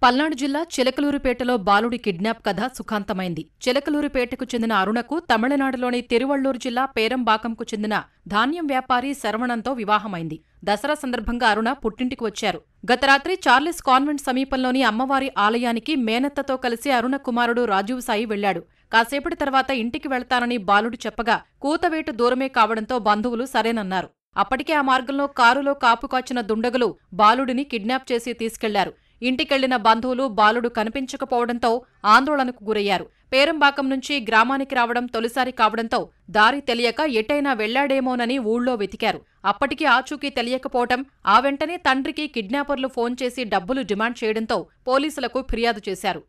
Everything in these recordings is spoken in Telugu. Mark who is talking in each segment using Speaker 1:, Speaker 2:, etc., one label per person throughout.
Speaker 1: పల్నాడు జిల్లా చిలకలూరుపేటలో బాలుడి కిడ్నాప్ కథ సుఖాంతమైంది చిలకలూరుపేటకు చెందిన అరుణకు తమిళనాడులోని తిరువళ్లూరు జిల్లా పేరంబాకంకు చెందిన ధాన్యం వ్యాపారి శరవణంతో వివాహమైంది దసరా సందర్భంగా అరుణ పుట్టింటికి వచ్చారు గత రాత్రి చార్లెస్ కాన్వెంట్ సమీపంలోని అమ్మవారి ఆలయానికి మేనత్తతో కలిసి అరుణ కుమారుడు రాజీవ్ సాయి వెళ్లాడు కాసేపటి తర్వాత ఇంటికి వెళ్తానని బాలుడు చెప్పగా కూతవేటు దూరమే కావడంతో బంధువులు సరేనన్నారు అప్పటికే ఆ మార్గంలో కారులో కాపు కాచిన దుండగులు బాలుడిని కిడ్నాప్ చేసి తీసుకెళ్లారు ఇంటికెళ్లిన బంధువులు బాలుడు కనిపించకపోవడంతో ఆందోళనకు గురయ్యారు పేరంబాకం నుంచి గ్రామానికి రావడం తొలిసారి కావడంతో దారి తెలియక ఎటైనా వెళ్లాడేమోనని ఊళ్ళో వెతికారు అప్పటికి ఆచూకీ తెలియకపోవటం ఆ వెంటనే తండ్రికి కిడ్నాపర్లు ఫోన్ చేసి డబ్బులు డిమాండ్ చేయడంతో పోలీసులకు ఫిర్యాదు చేశారు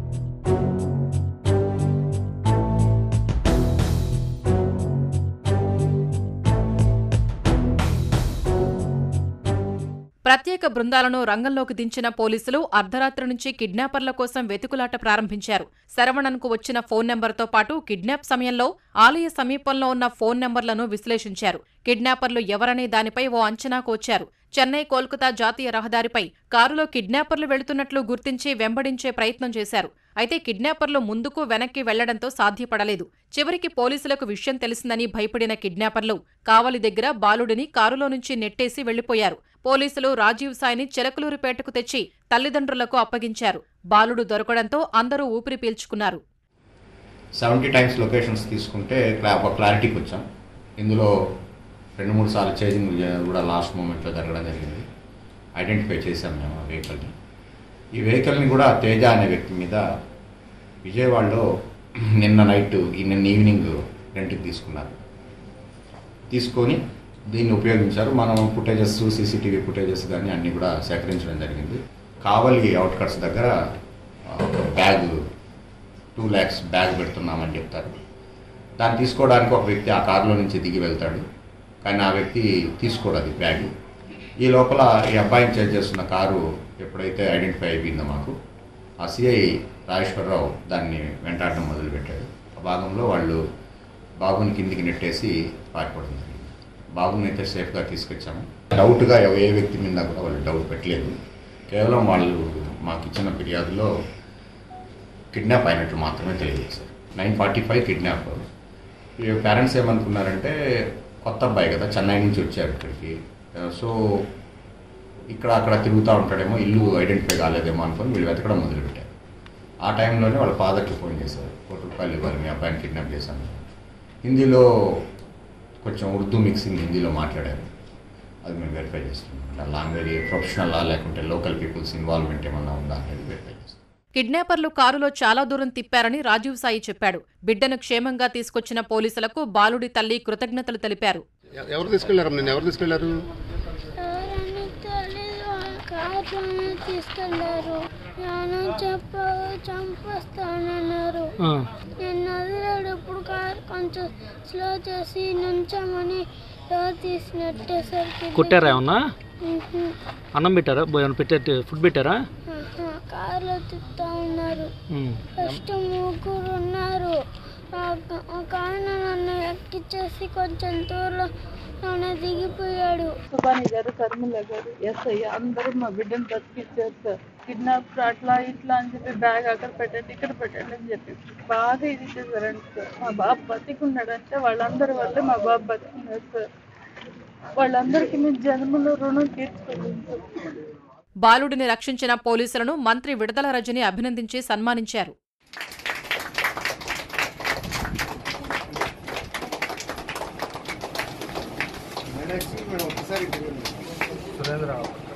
Speaker 1: ప్రత్యేక బృందాలను రంగంలోకి దించిన పోలీసులు అర్ధరాత్రి నుంచి కిడ్నాపర్ల కోసం వెతుకులాట ప్రారంభించారు శరవణన్కు వచ్చిన ఫోన్ నెంబర్తో పాటు కిడ్నాప్ సమయంలో ఆలయ సమీపంలో ఉన్న ఫోన్ నెంబర్లను విశ్లేషించారు కిడ్నాపర్లు ఎవరనే దానిపై ఓ అంచనాకు వచ్చారు చెన్నై కోల్కతా జాతీయ రహదారిపై కారులో కిడ్నాపర్లు వెళుతున్నట్లు గుర్తించి వెంబడించే ప్రయత్నం చేశారు అయితే కిడ్నాపర్లు ముందుకు వెనక్కి వెళ్లడంతో సాధ్యపడలేదు చివరికి పోలీసులకు విషయం తెలిసిందని భయపడిన కిడ్నాపర్లు కావలి దగ్గర బాలుడిని కారులో నుంచి నెట్టేసి వెళ్లిపోయారు పోలీసులు రాజీవ్ సాయిని చిలకలూరుపేటకు తెచ్చి తల్లిదండ్రులకు అప్పగించారు బాలుడు దొరకడంతో అందరూ ఊపిరి పీల్చుకున్నారు
Speaker 2: సెవెంటీ టైమ్స్ లొకేషన్స్ తీసుకుంటే క్లా- ఒక క్లారిటీకి వచ్చాం ఇందులో రెండు మూడు సార్లు చేంజింగ్ కూడా లాస్ట్ మూమెంట్లో జరగడం జరిగింది ఐడెంటిఫై చేశాం మేము ఆ వెహికల్ని ఈ వెహికల్ని కూడా తేజ అనే వ్యక్తి మీద విజయవాడలో నిన్న నైట్ ఈ నిన్న ఈవినింగ్ రెంట్కి తీసుకున్నారు తీసుకొని దీన్ని ఉపయోగించారు మనం ఫుటేజెస్ సీసీటీవీ ఫుటేజెస్ కానీ అన్నీ కూడా సేకరించడం జరిగింది కావలి అవుట్కట్స్ దగ్గర ఆ, ఒక బ్యాగ్ టూ ల్యాక్స్ బ్యాగ్ పెడుతున్నామని చెప్తారు దాన్ని తీసుకోవడానికి ఒక వ్యక్తి ఆ కారులో నుంచి దిగి వెళ్తాడు కానీ ఆ వ్యక్తి తీసుకోడు అది బ్యాగ్ ఈ లోపల ఈ అబ్బాయిని చేజ్ చేస్తున్న కారు ఎప్పుడైతే ఐడెంటిఫై అయిపోయిందో మాకు ఆ సిఐ రాజేశ్వరరావు దాన్ని వెంటాడడం మొదలుపెట్టాడు ఆ భాగంలో వాళ్ళు బాబుని కిందికి నెట్టేసి పారిపోవడం జరిగింది బాబుని అయితే సేఫ్గా తీసుకొచ్చాము డౌట్గా ఎవ- ఏ వ్యక్తి మీద కూడా వాళ్ళు డౌట్ పెట్టలేదు కేవలం వాళ్ళు మాకు ఇచ్చిన ఫిర్యాదులో కిడ్నాప్ అయినట్లు మాత్రమే తెలియజేశారు నైన్ ఫార్టీ ఫైవ్ కిడ్నాప్ ఈ పేరెంట్స్ ఏమనుకున్నారంటే కొత్త అబ్బాయి కదా చెన్నై నుంచి వచ్చారు ఇక్కడికి సో ఇక్కడ అక్కడ తిరుగుతూ ఉంటాడేమో ఇల్లు ఐడెంటిఫై కాలేదేమో అనుకొని వీళ్ళు వెతకడం మొదలుపెట్టారు ఆ టైంలోనే వాళ్ళ ఫాదర్కి ఫోన్ చేశారు కోటి రూపాయలు ఇవ్వాలి మీ అబ్బాయిని కిడ్నాప్ చేశాను హిందీలో కొంచెం ఉర్దూ మిక్సింగ్ హిందీలో మాట్లాడారు అది మేము వెరిఫై చేస్తున్నాం అంటే లాంగ్వేజ్ ప్రొఫెషనలా లేకుంటే లోకల్ పీపుల్స్ ఇన్వాల్వ్మెంట్ ఏమన్నా ఉందా అనేది వెరిఫై చేస్తాం
Speaker 1: కిడ్నాపర్లు కారులో చాలా దూరం తిప్పారని రాజీవ్ సాయి చెప్పాడు బిడ్డను క్షేమంగా తీసుకొచ్చిన పోలీసులకు బాలుడి తల్లి కృతజ్ఞతలు తెలిపారు
Speaker 3: ఎ- ఎవరు తీసుకెళ్లారు నిన్న ఎవరు తీసుకెళ్లారు
Speaker 4: ఎవరని తెలీదు వాళ్ళ కార్లోనే తీసుకెళ్లారు నేను చెప్ప చంపేస్తానన్నారు నేను వదిలేటప్పుడు కార్ కొంచెం స్లో చేసి నుంచామని డోర్ తీసి నెట్టేసరికి
Speaker 5: కొట్టారా ఏమన్నా
Speaker 4: మ్హూ.
Speaker 5: అన్నం పెట్టారా భో- ఏమన్నా పెట్టే ఫుడ్ పెట్టారా
Speaker 4: ఆహా, కార్లో తిప్పుతా ఉన్నారు
Speaker 5: ఉమ్.
Speaker 4: ఫస్ట్ ముగ్గురు ఉన్నారు ఒక- ఒక ఆయన నన్ను ఎక్కిచ్చేసి కొంచెం దూరంలోనే దిగిపోయాడు
Speaker 6: సుబాని గారు కర్మిల గారు ఎస్ఐ అందరూ మా బిడ్డను బతికిచ్చారు సార్ కిడ్నాప్ అట్లా ఇట్లా అని చెప్పి బ్యాగ్ అక్కడ పెట్టండి ఇక్కడ పెట్టండి అని చెప్పి బాగా ఇది చేశారండి సార్ మా బాబు బతికున్నాడంటే వాళ్ళందరి వల్లే మా బాబు బతికున్నాడు సార్ వాళ్ళందరికీ మేము జన్మలో రుణం తీర్చుకోలేము సార్
Speaker 1: బాలుడిని రక్షించిన పోలీసులను మంత్రి విడదల రజని అభినందించి సన్మానించారు
Speaker 3: సురేంద్ర